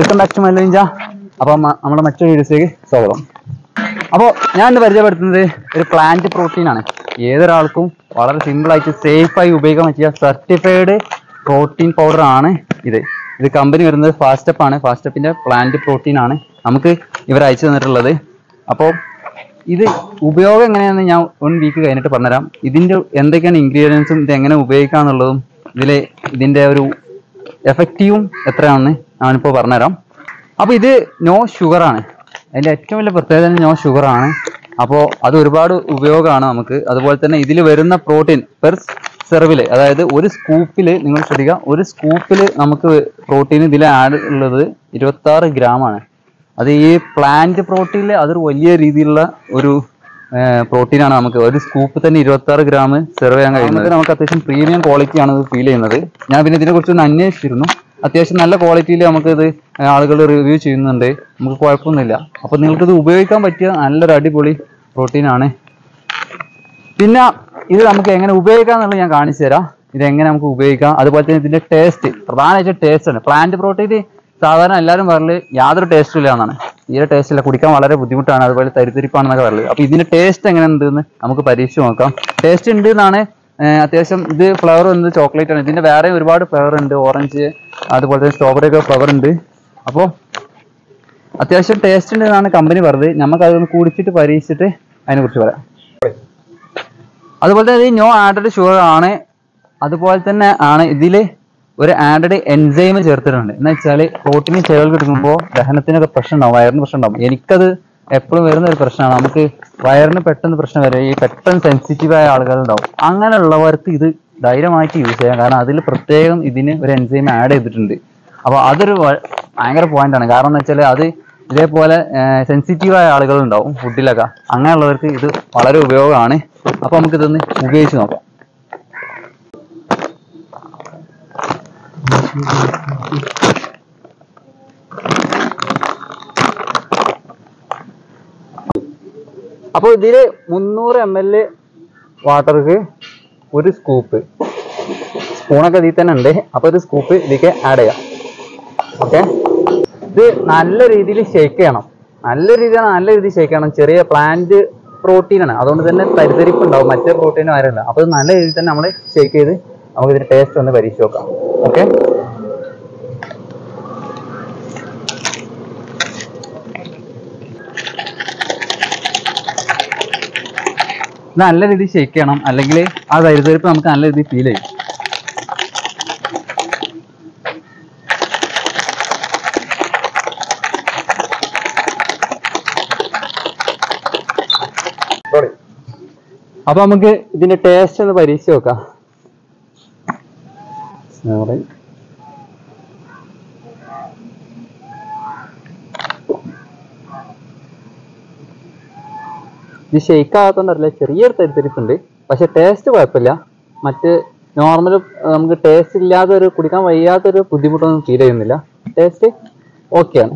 Welcome back to മൈലിഞ്ച അപ്പം മ- നമ്മുടെ മറ്റൊരു വീഡിയോസിലേക്ക് സ്വാഗതം അപ്പോൾ ഞാൻ ഇന്ന് പരിചയപ്പെടുത്തുന്നത് ഒരു പ്ലാന്റ് പ്രോട്ടീൻ ആണ് ഏതൊരാൾക്കും വളരെ സിമ്പിൾ ആയിട്ട് സേഫ് ആയി ഉപയോഗിക്കാൻ പറ്റിയ സർട്ടിഫൈഡ് പ്രോട്ടീൻ പൗഡർ ആണ് ഇത് ഇത് കമ്പനി വരുന്നത് ഫാസ്റ്റപ്പ് ആണ് ഫാസ്റ്റപ്പിന്റെ പ്ലാന്റ് പ്രോട്ടീൻ ആണ് നമുക്ക് ഇവർ അയച്ചു തന്നിട്ടുള്ളത് അപ്പോൾ ഇത് ഉപയോഗം എങ്ങനെയാണെന്ന് ഞാൻ വൺ വീക്ക് കഴിഞ്ഞിട്ട് പറഞ്ഞുതരാം ഇതിന്റെ എന്തൊക്കെയാണ് ഇൻഗ്രീഡിയൻസും ഇത് എങ്ങനെ ഉപയോഗിക്കാന്നുള്ളതും ഇതിലെ ഇതിന്റെ ഒരു എഫക്റ്റീവും എത്രയാണെന്ന് ഞാനിപ്പോൾ പറഞ്ഞുതരാം അപ്പോൾ ഇത് നോ ഷുഗർ ആണ് അതിന്റെ ഏറ്റവും വലിയ പ്രത്യേകത നോ ഷുഗർ ആണ് അപ്പോൾ അത് ഒരുപാട് ഉപയോഗമാണ് നമുക്ക് അതുപോലെ തന്നെ ഇതിൽ വരുന്ന പ്രോട്ടീൻ പെർ സെർവിൽ അതായത് ഒരു സ്കൂപ്പിൽ നിങ്ങൾ ശ്രദ്ധിക്കുക ഒരു സ്കൂപ്പിൽ നമുക്ക് പ്രോട്ടീൻ ഇതിൽ ആഡ് ഉള്ളത് ഇരുപത്താറ് ഗ്രാം ആണ് അത് ഈ പ്ലാന്റ് പ്രോട്ടീനിൽ അതൊരു വലിയ രീതിയിലുള്ള ഒരു പ്രോട്ടീൻ ആണ് നമുക്ക് ഒരു സ്കൂപ്പ് തന്നെ ഇരുപത്തി ആറ് ഗ്രാം സെർവ് ചെയ്യാൻ കഴിയുന്നത് നമുക്ക് അത്യാവശ്യം പ്രീമിയം ക്വാളിറ്റി ആണ് ഇത് ഫീൽ ചെയ്യുന്നത് ഞാൻ പിന്നെ ഇതിനെ കുറിച്ച് ഒന്ന് അന്വേഷിച്ചിരുന്നു അത്യാവശ്യം നല്ല ക്വാളിറ്റിയിൽ നമുക്കിത് ആളുകൾ റിവ്യൂ ചെയ്യുന്നുണ്ട് നമുക്ക് കുഴപ്പമൊന്നുമില്ല അപ്പോൾ നിങ്ങൾക്ക് ഇത് ഉപയോഗിക്കാൻ പറ്റിയ നല്ലൊരു അടിപൊളി പ്രോട്ടീൻ ആണ് പിന്നെ ഇത് നമുക്ക് എങ്ങനെ ഉപയോഗിക്കാം എന്നുള്ളത് ഞാൻ കാണിച്ചു തരാം ഇത് എങ്ങനെ നമുക്ക് ഉപയോഗിക്കാം അതുപോലെ തന്നെ ഇതിന്റെ ടേസ്റ്റ് പ്രധാനമായിട്ട് ടേസ്റ്റ് ആണ് പ്ലാന്റ് പ്രോട്ടീൻ സാധാരണ എല്ലാവരും പറയല് യാതൊരു ടേസ്റ്റും ഇല്ല എന്നാണ് തീരെ ടേസ്റ്റ് ഇല്ല കുടിക്കാൻ വളരെ ബുദ്ധിമുട്ടാണ് അതുപോലെ തരിത്തിരിപ്പാണെന്നൊക്കെ പറയുന്നത് അപ്പൊ ഇതിന്റെ ടേസ്റ്റ് എങ്ങനെ ഉണ്ടെന്ന് നമുക്ക് പരീക്ഷിച്ച് നോക്കാം ടേസ്റ്റ് ഉണ്ട് എന്നാണ് ഏർ അത്യാവശ്യം ഇത് ഫ്ലവർ വന്നത് ചോക്ലേറ്റ് ആണ് ഇതിന്റെ വേറെ ഒരുപാട് ഫ്ലവർ ഉണ്ട് ഓറഞ്ച് അതുപോലെ തന്നെ സ്ട്രോബെറി ഒക്കെ ഫ്ലവർ ഉണ്ട് അപ്പോൾ അത്യാവശ്യം ടേസ്റ്റ് ഉണ്ട് എന്നാണ് കമ്പനി പറഞ്ഞത് നമുക്ക് അതൊന്ന് കുടിച്ചിട്ട് പരീക്ഷിച്ചിട്ട് അതിനെ കുറിച്ച് പറയാം അതുപോലെ തന്നെ ഇത് നോ ആഡഡ് ഷുഗർ ആണ് അതുപോലെ തന്നെ ആണ് ഇതിൽ ഒരു ആഡഡ് എൻസൈം ചേർത്തിട്ടുണ്ട് എന്ന് വെച്ചാൽ പ്രോട്ടീൻ ചേർത്ത് എടുക്കുമ്പോൾ ദഹനത്തിനൊക്കെ പ്രശ്നം ഉണ്ടാവും വയറിന് പ്രശ്നം ഉണ്ടാവും എനിക്കത് എപ്പോഴും വരുന്ന ഒരു പ്രശ്നമാണ് നമുക്ക് വയറിന് പെട്ടെന്ന് പ്രശ്നം വരും ഈ പെട്ടെന്ന് സെൻസിറ്റീവ് ആയ ആളുകളുണ്ടാവും അങ്ങനെയുള്ളവർക്ക് ഇത് ധൈര്യമായിട്ട് യൂസ് ചെയ്യാം കാരണം അതിൽ പ്രത്യേകം ഇതിന് ഒരു എൻസൈം ആഡ് ചെയ്തിട്ടുണ്ട് അപ്പോൾ അതൊരു വ- ഭയങ്കര പോയിന്റ് ആണ് കാരണം എന്ന് വെച്ചാൽ അത് ഇതേപോലെ സെൻസിറ്റീവ് ആയ ആളുകൾ ഉണ്ടാവും ഫുഡിലൊക്കെ അങ്ങനെയുള്ളവർക്ക് ഇത് വളരെ ഉപയോഗമാണ് അപ്പൊ നമുക്ക് ഇതൊന്ന് ഉപയോഗിച്ച് നോക്കാം അപ്പോൾ ഇതില് മുന്നൂറ് എം എൽ വാട്ടർക്ക് ഒരു സ്കൂപ്പ് സ്പൂണൊക്കെ ഇതിൽ തന്നെ ഉണ്ട് അപ്പൊ ഒരു സ്കൂപ്പ് ഇതിലേക്ക് ആഡ് ചെയ്യാം ഓക്കെ ഇത് നല്ല രീതിയിൽ ഷേക്ക് ചെയ്യണം നല്ല രീതിയിൽ നല്ല രീതിയിൽ ഷേക്ക് ചെയ്യണം ചെറിയ പ്ലാന്റ് പ്രോട്ടീൻ ആണ് അതുകൊണ്ട് തന്നെ തരിതരിപ്പ് ഉണ്ടാവും മറ്റേ പ്രോട്ടീനും ആരല്ല അപ്പൊ ഇത് നല്ല രീതിയിൽ തന്നെ നമ്മൾ ഷേക്ക് ചെയ്ത് നമുക്ക് ഇതിന്റെ ടേസ്റ്റ് ഒന്ന് പരീക്ഷിച്ച് നോക്കാം ഓക്കെ നല്ല രീതിയിൽ ഷേക്ക് ചെയ്യണം അല്ലെങ്കിൽ ആ തരിതരിപ്പ് നമുക്ക് നല്ല രീതിയിൽ ഫീൽ ചെയ്യും അപ്പൊ നമുക്ക് ഇതിന്റെ ടേസ്റ്റ് ഒന്ന് പരീക്ഷിച്ച് നോക്കാം Sorry. ഇത് ഷെയ്ക്ക് ആകാത്തോണ്ടല്ല ചെറിയൊരു തരിത്തരിപ്പുണ്ട് പക്ഷെ ടേസ്റ്റ് കുഴപ്പമില്ല മറ്റ് നോർമൽ നമുക്ക് ടേസ്റ്റ് ഇല്ലാതെ ഒരു കുടിക്കാൻ വയ്യാത്തൊരു ബുദ്ധിമുട്ടൊന്നും ഫീൽ ചെയ്യുന്നില്ല ടേസ്റ്റ് ഓക്കെയാണ്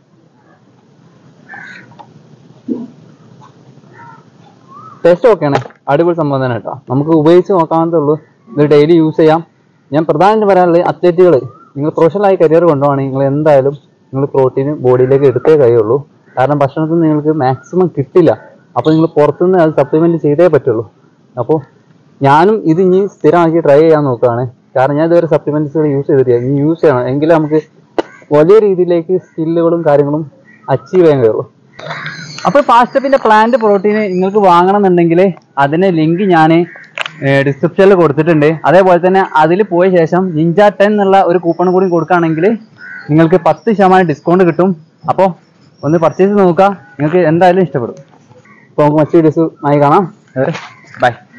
ടേസ്റ്റ് ഓക്കെയാണ് അടിപൊളി സംഭവം തന്നെ കേട്ടോ നമുക്ക് ഉപയോഗിച്ച് നോക്കാവുന്നതേ ഉള്ളൂ ഇത് ഡെയിലി യൂസ് ചെയ്യാം ഞാൻ പ്രധാനമായിട്ട് പറയാനുള്ളത് അത്ലറ്റുകൾ നിങ്ങൾ പ്രൊഫഷണലായി കരിയർ കൊണ്ടുപോകണമെങ്കിൽ നിങ്ങൾ എന്തായാലും നിങ്ങൾ പ്രോട്ടീൻ ബോഡിയിലേക്ക് എടുത്തേ കഴിയുള്ളൂ കാരണം ഭക്ഷണത്തിൽ നിന്ന് നിങ്ങൾക്ക് മാക്സിമം കിട്ടില്ല അപ്പോൾ നിങ്ങൾ പുറത്തുനിന്ന് അത് സപ്ലിമെന്റ് ചെയ്തേ പറ്റുള്ളൂ അപ്പോൾ ഞാനും ഇത് ഇനി സ്ഥിരമാക്കി ട്രൈ ചെയ്യാൻ നോക്കുകയാണ് കാരണം ഞാൻ ഇതുവരെ സപ്ലിമെന്റ്സുകൾ യൂസ് ചെയ്തിട്ടില്ല ഇനി യൂസ് ചെയ്യണം എങ്കിലേ നമുക്ക് വലിയ രീതിയിലേക്ക് സ്കില്ലുകളും കാര്യങ്ങളും അച്ചീവ് ചെയ്യാൻ കഴിയുള്ളൂ അപ്പോൾ ഫാസ്റ്റപ്പിന്റെ പ്ലാന്റ് പ്രോട്ടീൻ നിങ്ങൾക്ക് വാങ്ങണമെന്നുണ്ടെങ്കിൽ അതിന്റെ ലിങ്ക് ഞാൻ ഡിസ്ക്രിപ്ഷനിൽ കൊടുത്തിട്ടുണ്ട് അതേപോലെ തന്നെ അതിൽ പോയ ശേഷം നിഞ്ച ടെൻ എന്നുള്ള ഒരു കൂപ്പൺ കൂടി കൊടുക്കുകയാണെങ്കിൽ നിങ്ങൾക്ക് പത്ത് ശതമാനം ഡിസ്കൗണ്ട് കിട്ടും അപ്പോൾ ഒന്ന് പർച്ചേസ് നോക്കുക നിങ്ങൾക്ക് എന്തായാലും ഇഷ്ടപ്പെടും അപ്പോൾ നമുക്ക് മറ്റു വീഡിയോസ് ആയി കാണാം ബൈ